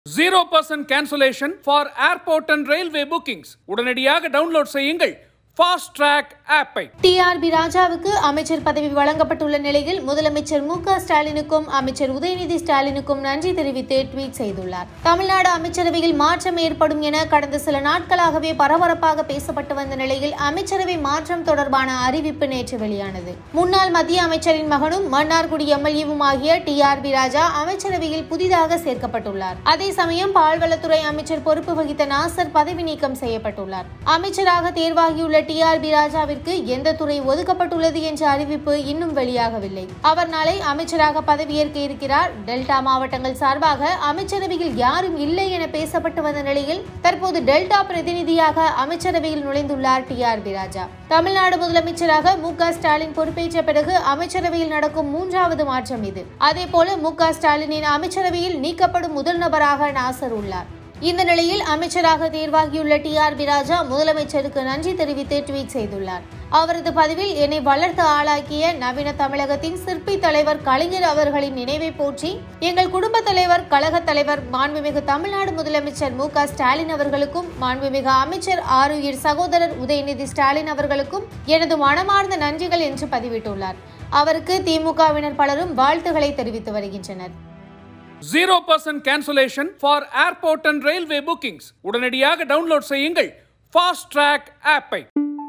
zero percent cancellation for airport and railway bookings உடனடியாக download செய்யுங்கள் fast track ஆப்பை TRB ராஜாவுக்கு அமைச்சர் பதவி வழங்கப்பட்டுள்ள நிலையில் முதலமைச்சர் மு க ஸ்டாலினுக்கும் அமைச்சர் உதயநிதி ஸ்டாலினுக்கும் நன்றி தெரிவித்து ட்வீட் செய்துள்ளார் தமிழ்நாடு அமைச்சரவையில் மாற்றம் ஏற்படும் என கடந்த சில நாட்களாகவே பரபரப்பாக பேசப்பட்டு வந்த நிலையில் அமைச்சரவை மாற்றம் தொடர்பான அறிவிப்பு நேற்று வெளியானது முன்னாள் மத்திய அமைச்சரின் மகனும் மன்னார்குடி எம்எல்ஏவும் ஆகிய டிஆர்பி ராஜா அமைச்சரவையில் புதிதாக சேர்க்கப்பட்டுள்ளார் அதே சமயம் பால்வளத்துறை அமைச்சர் பொறுப்பு வகித்த நாசர் பதவி நீக்கம் செய்யப்பட்டுள்ளார் அமைச்சராக தேர்வாகியுள்ள டிஆர்பி ராஜாவிற்கு எந்த துறை ஒதுக்கப்பட்டுள்ளது என்ற அறிவிப்பு இன்னும் வெளியாகவில்லை அவர் நாளை அமைச்சராக பதவியேற்க இருக்கிறார் டெல்டா மாவட்டங்கள் சார்பாக அமைச்சரவையில் யாரும் இல்லை என பேசப்பட்டு வந்த நிலையில் தற்போது டெல்டா பிரதிநிதியாக அமைச்சரவையில் நுழைந்துள்ளார் டிஆர்பி ராஜா தமிழ்நாடு முதலமைச்சராக மு க ஸ்டாலின் பொறுப்பேற்ற பிறகு அமைச்சரவையில் நடக்கும் மூன்றாவது மாற்றம் இது அதேபோல மு க ஸ்டாலினின் அமைச்சரவையில் நீக்கப்படும் முதல் நபராக நாசர் உள்ளார் இந்த நிலையில் அமைச்சராக தேர்வாகியுள்ள டிஆர்பி ராஜா முதலமைச்சருக்கு நன்றி தெரிவித்து ட்வீட் செய்துள்ளார் அவரது பதிவில் என்னை வளர்த்து ஆளாக்கிய நவீன தமிழகத்தின் சிற்பி தலைவர் கலைஞர் அவர்களின் நினைவை போற்றி எங்கள் குடும்ப தலைவர் கழக தலைவர் மாண்புமிகு தமிழ்நாடு முதலமைச்சர் மு க ஸ்டாலின் அவர்களுக்கும் மாண்புமிகு அமைச்சர் ஆருயிர் சகோதரர் உதயநிதி ஸ்டாலின் அவர்களுக்கும் எனது மனமார்ந்த நன்றிகள் என்று பதிவிட்டுள்ளார் அவருக்கு திமுகவினர் பலரும் வாழ்த்துக்களை தெரிவித்து வருகின்றனர் zero percent cancellation for airport and railway bookings உடனடியாக டவுன்லோட் செய்யுங்கள் ஃபாஸ்ட் ட்ராக் ஆப்பை